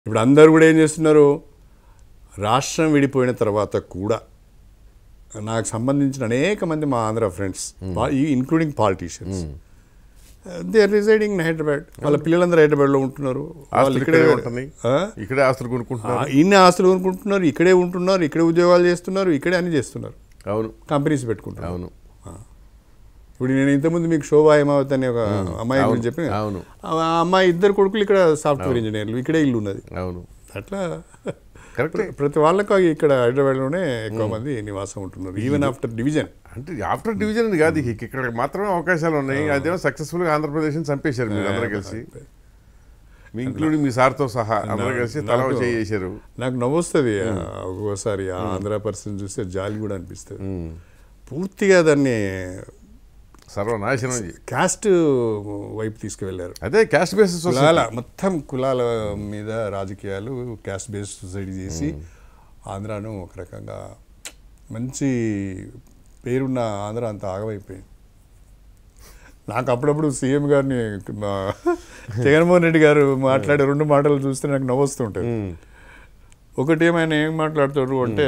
ఇప్పుడు అందరూ కూడా ఏం చేస్తున్నారు రాష్ట్రం విడిపోయిన తర్వాత కూడా నాకు సంబంధించిన అనేక మంది మా Andhra friends including politicians they are residing in Hyderabad వాళ్ళ పిల్లలందరూ హైదరాబాద్లో ఉంటున్నారు వాళ్ళు ఆస్తులు ఇక్కడే ఇక్కడే ఉంటున్నాయి ఆ? ఇక్కడే ఆస్తులు కొనుక్కుంటున్నారు ఆ, ఇన్ని ఆస్తులు కొనుక్కుంటున్నారు ఇక్కడే ఉంటున్నారు ఇక్కడే ఉద్యోగాలు చేస్తున్నారు ఇక్కడే అన్ని చేస్తున్నారు అవును కంపెనీస్ పెట్టుకుంటున్నారు అవును ఇప్పుడు నేను ఇంతకుముందు మీకు శోభా హేమావతి అనే ఒక అమ్మాయి గురించి చెప్పిన అవును ఆ అమ్మాయి ఇద్దరు కొడుకులు ఇక్కడ సాఫ్ట్వేర్ ఇంజనీర్లు ఇక్కడే ఇల్లు ఉన్నది అవును అట్లా కరెక్టే ప్రతి వాళ్ళకు ఇక్కడ హైదరాబాద్లోనే ఎక్కువ మంది నివాసం ఉంటున్నారు ఈవెన్ ఆఫ్టర్ డివిజన్ అంటే ఆఫ్టర్ డివిజన్ అని కాదు ఇక ఇక్కడ మాత్రమే అవకాశాలు ఉన్నాయి అదేమో సక్సెస్ఫుల్ గా ఆంధ్రప్రదేశ్ చంపేశారు మీరు అందరూ కలిసి మీ ఇంక్లూడింగ్ మీ సార్తో సహా అందరూ కలిసి తల నాకు- చేసేశారు నాకు నవ్వొస్తుంది ఒక్కోసారి ఆ ఆంధ్ర పర్సన్ చూస్తే జాలి కూడా అనిపిస్తుంది పూర్తిగా దాన్ని సర్వనాశనం చే- క్యాస్ట్ వైపు తీసుకువెళ్ళారు అదే క్యాస్ట్ బేసిస్ కులాల మొత్తం కులాల మీద రాజకీయాలు క్యాస్ట్ బేస్డ్ సొసైటీ చేసి ఆంధ్రాను ఒక రకంగా మంచి పేరున్న ఆంధ్ర అంత ఆగమైపోయింది నాకు అప్పుడప్పుడు సీఎం గారిని మా జగన్మోహన్ రెడ్డి గారు మాట్లాడే రెండు మాటలు చూస్తే నాకు నవ్వొస్తుంటుంది ఒకటి ఏమైనా ఏం మాట్లాడుతాడు అంటే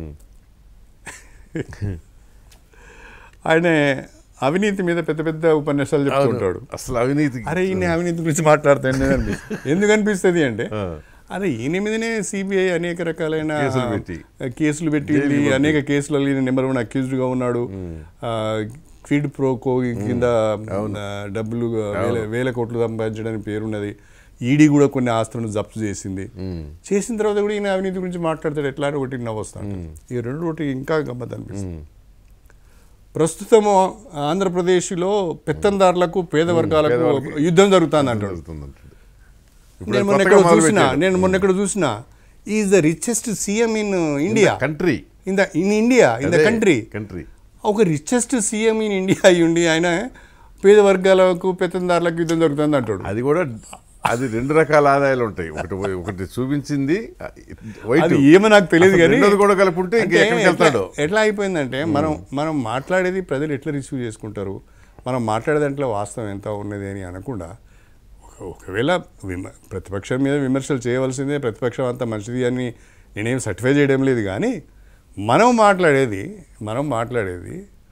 ఆయన అవినీతి మీద పెద్ద పెద్ద ఉపన్యాసాలు చెప్తుంటాడు అసలు అవినీతి అరే ఈయన అవినీతి గురించి మాట్లాడతాను నేను అనిపిస్తుంది ఎందుకు అనిపిస్తుంది అంటే అరే ఈయన మీదనే సిబిఐ అనేక రకాలైన కేసులు పెట్టి. కేసులు పెట్టింది అనేక కేసులలో ఈయన నెంబర్ వన్ అక్యూజ్డ్ గా ఉన్నాడు క్విడ్ ప్రోకో కింద ఆ, డబ్బులు వేల వేల కోట్లు సంపాదించడానికి పేరున్నది ఈడీ కూడా కొన్ని ఆస్తులను జప్తు చేసింది చేసిన తర్వాత కూడా ఈయన అవినీతి గురించి మాట్లాడతాడు ఎట్లా అని ఒకటి నవ్వొస్తాను ఈ రెండు ఒకటి ఇంకా గమ్మత్ అనిపిస్తుంది ప్రస్తుతము ఆంధ్రప్రదేశ్లో పెత్తందారులకు పేద వర్గాలకు పేదవాళ్ళకి యుద్ధం జరుగుతుంది అంటాడు జరుగుతుందంటాడు. ఇప్పుడు నేను మొన్న కొత్తగా ఎక్కడ మొదలు చూసిన పెట్టాడు. నేను మొన్న ఎక్కడ చూసిన is the richest CM in India country in the in India in the country country ఒక రిచెస్ట్ సీఎం ఇన్ ఇండియా అయి ఉండి ఆయన పేద వర్గాలకు పెత్తందారులకు యుద్ధం జరుగుతుంది అంటాడు అది కూడా అది రెండు రకాల ఆదాయాలు ఉంటాయి ఒకటి ఒకటి చూపించింది వైట్ అది ఏమో నాకు తెలియదు అసలు కానీ రెండోది కూడా కలుపుకుంటే ఇంకా అంటే ఎక్కడికి వెళ్తాడో ఎట్లా- ఎట్లా అయిపోయిందంటే మనం మనం మాట్లాడేది ప్రజలు ఎట్లా రిసీవ్ చేసుకుంటారు మనం మాట్లాడే దాంట్లో వాస్తవం ఎంత ఉన్నది అని అనకుండా ఒక- ఒకవేళ విమ ప్రతిపక్షం మీద విమర్శలు చేయవలసిందే ప్రతిపక్షం అంత మంచిది అని నేనేం సర్టిఫై చేయడం లేదు కానీ మనం మాట్లాడేది మనం మాట్లాడేది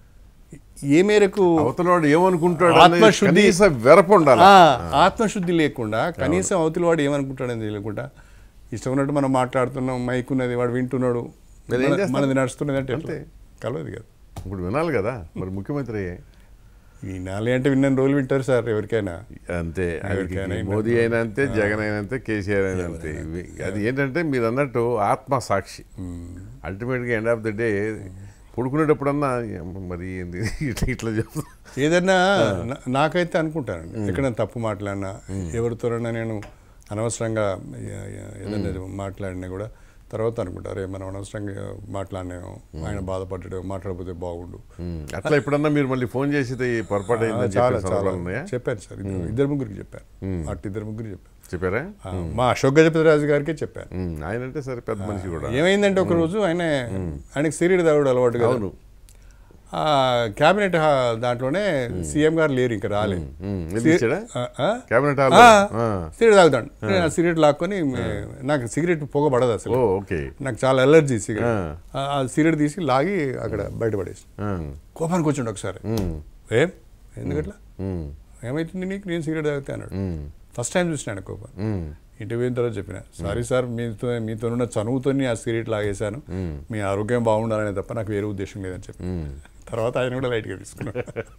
ఏ మేరకు అవతల వాడు ఏమనుకుంటాడు అనేది ఆత్మశుద్ధి- కనీస వెరప ఉండాలి ఆ, ఆత్మశుద్ధి లేకుండా కనీసం అవతల వాడు ఏమనుకుంటాడని తెలియకుండా ఇష్టం ఉన్నట్టు మనం మాట్లాడుతున్నాం మైక్ ఉన్నది వాడు వింటున్నాడు మరి ఏం మన- చేస్తాం? మనది నడుస్తున్నది అంటే అంతే. కలవదు కదా ఇప్పుడు వినాలి కదా మరి ముఖ్యమంత్రి అయ్యే వినాలి అంటే విన్న రోజులు వింటారు సార్ ఎవరికైనా అంతే ఎవరికైనా అది ఏంటంటే- మోదీ అయినా అంతే జగన్ అయినా అంతే కేసీఆర్ అయినా అంతే ఇవి- అది ఏంటంటే మీరు అన్నట్టు ఆత్మ సాక్షి అల్టిమేట్గా ఎండ్ ఆఫ్ ద డే పడుకునేటప్పుడన్నా "ఏమ్మ, మరి ఏంది ఇట్లా ఇట్లా చెప్తా ఏదన్నా నా- నాకైతే అనుకుంటానండి ఎక్కడైనా తప్పు మాట్లాడినా ఎవరితోనైనా నేను అనవసరంగా ఏ- ఏ- ఏదైనా మాట్లాడినా కూడా తర్వాత అనుకుంటారు "అరే, మనం అనవసరంగా మాట్లాడినాము ఆయన బాధపడ్డాడు మాట్లాడకపోతే బాగుండు అట్లా ఎప్పుడన్నా మీరు మళ్ళీ ఫోన్ చేసి పొరపాటు ఆ, అయిందని చాలా చెప్పిన చాలా సందర్భాలు ఉన్నాయా చెప్పాను సార్ ఇద్దరు ఇద్దరు ముగ్గురికి చెప్పాను అటు ఇద్దరు ముగ్గురు చెప్పాను చెప్పారా ఆ, మా అశోక్ గజపతిరాజు గారికే చెప్పాను ఉమ్, ఆయన అంటే సరే పెద్ద మనిషి కూడా ఏమైందంటే ఒక రోజు ఆయన ఆయనకి సిరిడి తాగుడు అలవాటు కదా అవును ఆ క్యాబినెట్ హా- దాంట్లోనే సీఎం గారు లేరు ఇంకా రాలేదు ఉమ్, ఎందుకు ఇచ్చాడా ఆ, ఆ? క్యాబినెట్ హాల్ ఆ, సిగరెట్ తాగుతాడు నేను ఆ సిగరెట్ లాక్కొని మే- నాకు సిగరెట్ పొగ పడదు ఓ అసలు ఓకే నాకు చాలా ఎలర్జీ సిగరెట్ ఆ. ఆ- ఆ సిగరెట్ తీసి లాగి అక్కడ బయటపడేసి ఆ, కోపానికి వచ్చిండు ఒకసారి ఉమ్, ఏం ఎందుకట్లా ఉమ్, ఏమైతుంది నీకు నేను సిగరెట్ తాగితే అన్నాడు ఉమ్, ఫస్ట్ టైం చూసినాను కోపం ఉమ్, ఇంటికి పోయిన తర్వాత చెప్పిన సారీ సార్ మీతో మీతో ఉన్న చనువుతోని ఆ సిగరెట్ లాగేశాను మీ ఆరోగ్యం బాగుండాలనే తప్ప నాకు వేరే ఉద్దేశం లేదని చెప్పి ఉమ్. తర్వాత ఆయన కూడా లైట్గా తీసుకున్నాడు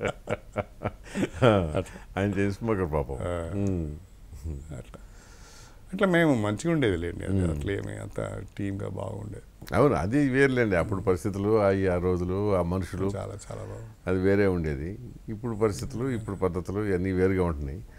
ఆయన చేసుకున్నారు పాపం ఉమ్. అట్లా అట్లా మేము మంచిగా ఉండేది లేండి అది అట్లా ఏమి అంత టీమ్గా బాగుండేది అవును అది వేరులేండి అప్పుడు పరిస్థితులు ఆ ఆ రోజులు ఆ మనుషులు చాలా చాలా బాగుంది అది వేరే ఉండేది ఇప్పుడు పరిస్థితులు ఇప్పుడు పద్ధతులు ఇవన్నీ వేరుగా ఉంటున్నాయి